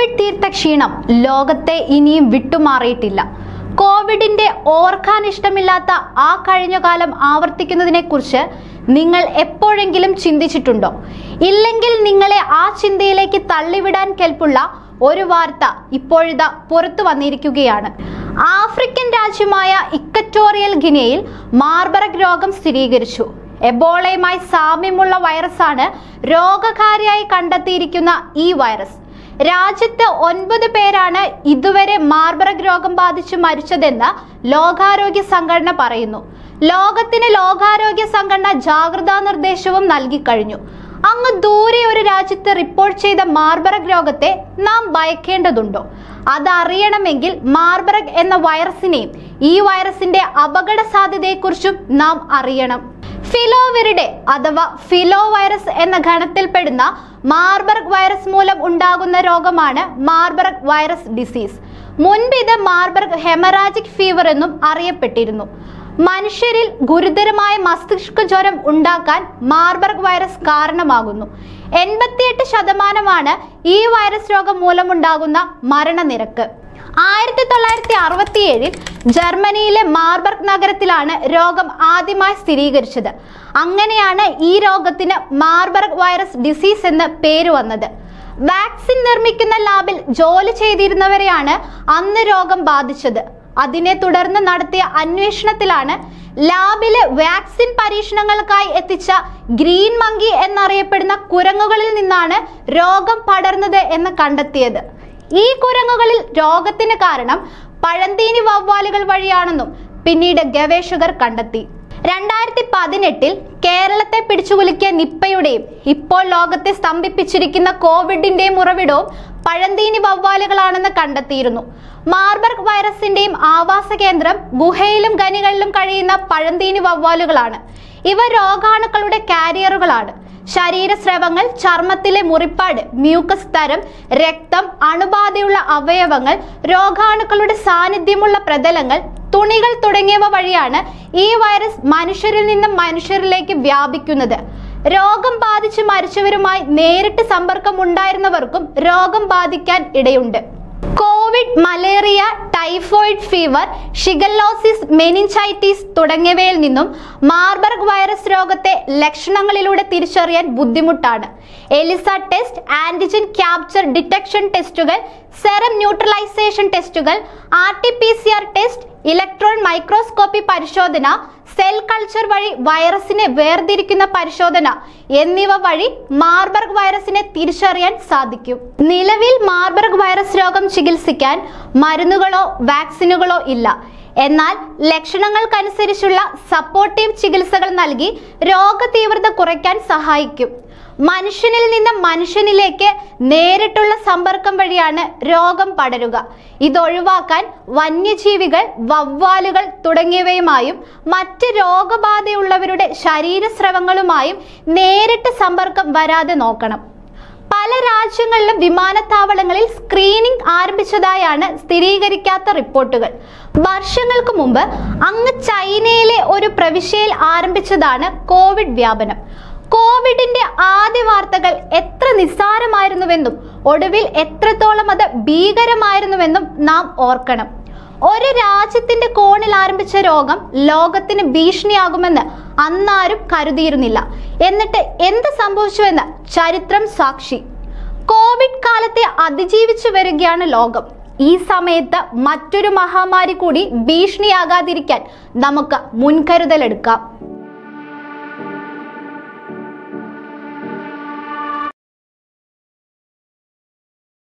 Covid തീർത്ത ക്ഷീണം ലോകത്തെ ഇനിയും വിട്ടുമാറിയിട്ടില്ല കോവിഡിന്റെ ഓർക്കാൻ ഇഷ്ടമില്ലാത്ത ആ കഴിഞ്ഞ കാലം ആവർത്തിക്കുന്നതിനെ കുറിച്ച് നിങ്ങൾ എപ്പോഴെങ്കിലും ചിന്തിച്ചിട്ടുണ്ടോ ഇല്ലെങ്കിൽ നിങ്ങളെ ആ ചിന്തയിലേക്ക് തള്ളിവിടാൻ കെൽപ്പുള്ള ഒരു വാർത്ത ഇപ്പോഴിതാ പുറത്തു വന്നിരിക്കുകയാണ് ആഫ്രിക്കൻ രാജ്യമായ ഇക്കറ്റോറിയൽ ഗിനിയയിൽ മാർബറക് രോഗം സ്ഥിരീകരിച്ചു എബോളയുമായി സാമ്യമുള്ള വൈറസാണ് രോഗകാരിയായി കണ്ടെത്തിയിരിക്കുന്ന ഈ വൈറസ് രാജ്യത്ത് ഒൻപത് പേരാണ് ഇതുവരെ മാർബറക് രോഗം ബാധിച്ച് മരിച്ചതെന്ന് ലോകാരോഗ്യ സംഘടന പറയുന്നു ലോകത്തിന് ലോകാരോഗ്യ സംഘടന ജാഗ്രതാ നിർദ്ദേശവും നൽകിക്കഴിഞ്ഞു അങ്ങ് ദൂരെ ഒരു രാജ്യത്ത് റിപ്പോർട്ട് ചെയ്ത മാർബറക് രോഗത്തെ നാം ഭയക്കേണ്ടതുണ്ടോ അതറിയണമെങ്കിൽ മാർബറക് എന്ന വൈറസിനെയും ഈ വൈറസിന്റെ അപകട സാധ്യതയെക്കുറിച്ചും നാം അറിയണം ഫിലോവിറിഡെ അഥവാ ഫിലോ വൈറസ് എന്ന ഗണത്തിൽപ്പെടുന്ന മാർബർഗ് വൈറസ് മൂലം ഉണ്ടാകുന്ന രോഗമാണ് മാർബർഗ് വൈറസ് ഡിസീസ് മുൻപ് ഇത് മാർബർഗ് ഹെമറാജിക് ഫീവർ എന്നും അറിയപ്പെട്ടിരുന്നു മനുഷ്യരിൽ ഗുരുതരമായ മസ്തിഷ്ക ജ്വരം ഉണ്ടാക്കാൻ മാർബർഗ് വൈറസ് കാരണമാകുന്നു എൺപത്തിയെട്ട് ശതമാനമാണ് ഈ വൈറസ് രോഗം മൂലമുണ്ടാകുന്ന മരണനിരക്ക് ആയിരത്തി തൊള്ളായിരത്തി അറുപത്തിയേഴിൽ ജർമ്മനിയിലെ മാർബർഗ് നഗരത്തിലാണ് രോഗം ആദ്യമായി സ്ഥിരീകരിച്ചത് അങ്ങനെയാണ് ഈ രോഗത്തിന് മാർബർഗ് വൈറസ് ഡിസീസ് എന്ന് പേര് വന്നത് വാക്സിൻ നിർമ്മിക്കുന്ന ലാബിൽ ജോലി ചെയ്തിരുന്നവരെയാണ് അന്ന് രോഗം ബാധിച്ചത് അതിനെ തുടർന്ന് നടത്തിയ അന്വേഷണത്തിലാണ് ലാബിലെ വാക്സിൻ പരീക്ഷണങ്ങൾക്കായി എത്തിച്ച ഗ്രീൻ മങ്കി എന്നറിയപ്പെടുന്ന കുരങ്ങുകളിൽ നിന്നാണ് രോഗം പടർന്നത് എന്ന് കണ്ടെത്തിയത് ഈ കുരങ്ങുകളിൽ രോഗത്തിന് കാരണം പഴന്തീനി വവ്വാലുകൾ വഴിയാണെന്നും പിന്നീട് ഗവേഷകർ കണ്ടെത്തി രണ്ടായിരത്തി പതിനെട്ടിൽ കേരളത്തെ പിടിച്ചുകുലുക്കിയ നിപ്പയുടെയും ഇപ്പോൾ ലോകത്തെ സ്തംഭിപ്പിച്ചിരിക്കുന്ന കോവിഡിന്റെയും ഉറവിടവും പഴന്തീനി വവ്വാലുകളാണെന്ന് കണ്ടെത്തിയിരുന്നു മാർബർഗ് വൈറസിന്റെയും ആവാസ കേന്ദ്രം ഗുഹയിലും ഖനികളിലും കഴിയുന്ന പഴന്തീനി വവ്വാലുകളാണ് ഇവ രോഗാണുക്കളുടെ കാരിയറുകളാണ് ശരീരസ്രവങ്ങൾ ചർമ്മത്തിലെ മുറിപ്പാട് മ്യൂക്കസ് തരം രക്തം അണുബാധയുള്ള അവയവങ്ങൾ രോഗാണുക്കളുടെ സാന്നിധ്യമുള്ള പ്രതലങ്ങൾ തുണികൾ തുടങ്ങിയവ വഴിയാണ് ഈ വൈറസ് മനുഷ്യരിൽ നിന്നും മനുഷ്യരിലേക്ക് വ്യാപിക്കുന്നത് രോഗം ബാധിച്ച് മരിച്ചവരുമായി നേരിട്ട് സമ്പർക്കം ഉണ്ടായിരുന്നവർക്കും രോഗം ബാധിക്കാൻ ഇടയുണ്ട് Covid malaria typhoid fever shigellosis meningitis തുടങ്ങിയവയിൽ നിന്നും മാർബർഗ് വൈറസ് രോഗത്തെ ലക്ഷണങ്ങളിലൂടെ തിരിച്ചറിയാൻ ബുദ്ധിമുട്ടാണ് ELISA test antigen capture detection ടെസ്റ്റുകൾ സെറം ന്യൂട്രലൈസേഷൻ ടെസ്റ്റുകൾ R T P C R test electron microscopy പരിശോധന സെൽ കൾച്ചർ വഴി വൈറസിനെ വേർതിരിക്കുന്ന പരിശോധന എന്നിവ വഴി മാർബർഗ് വൈറസിനെ തിരിച്ചറിയാൻ സാധിക്കും നിലവിൽ മാർബർഗ് വൈറസ് രോഗം ചികിത്സിക്കാൻ മരുന്നുകളോ വാക്സിനുകളോ ഇല്ല എന്നാൽ ലക്ഷണങ്ങൾക്കനുസരിച്ചുള്ള സപ്പോർട്ടീവ് ചികിത്സകൾ നൽകി രോഗതീവ്രത കുറയ്ക്കാൻ സഹായിക്കും മനുഷ്യനിൽ നിന്ന് മനുഷ്യനിലേക്ക് നേരിട്ടുള്ള സമ്പർക്കം വഴിയാണ് രോഗം പടരുക ഇതൊഴിവാക്കാൻ വന്യജീവികൾ വവ്വാലുകൾ തുടങ്ങിയവയുമായും മറ്റ് രോഗബാധയുള്ളവരുടെ ശരീരസ്രവങ്ങളുമായും നേരിട്ട് സമ്പർക്കം വരാതെ നോക്കണം പല രാജ്യങ്ങളിലും വിമാനത്താവളങ്ങളിൽ സ്ക്രീനിംഗ് ആരംഭിച്ചതായാണ് സ്ഥിരീകരിക്കാത്ത റിപ്പോർട്ടുകൾ വർഷങ്ങൾക്ക് മുമ്പ് അങ്ങ് ചൈനയിലെ ഒരു പ്രവിശ്യയിൽ ആരംഭിച്ചതാണ് കോവിഡ് വ്യാപനം കോവിഡിന്റെ ആദ്യ വാർത്തകൾ എത്ര നിസ്സാരമായിരുന്നുവെന്നും ഒടുവിൽ എത്രത്തോളം അത് ഭീകരമായിരുന്നുവെന്നും നാം ഓർക്കണം ഒരു രാജ്യത്തിന്റെ കോണിൽ ആരംഭിച്ച രോഗം ലോകത്തിന് ഭീഷണിയാകുമെന്ന് അന്നാരും കരുതിയിരുന്നില്ല എന്നിട്ട് എന്ത് സംഭവിച്ചുവെന്ന് ചരിത്രം സാക്ഷി കോവിഡ് കാലത്തെ അതിജീവിച്ചു വരികയാണ് ലോകം ഈ സമയത്ത് മറ്റൊരു മഹാമാരി കൂടി ഭീഷണിയാകാതിരിക്കാൻ നമുക്ക് മുൻകരുതലെടുക്കാം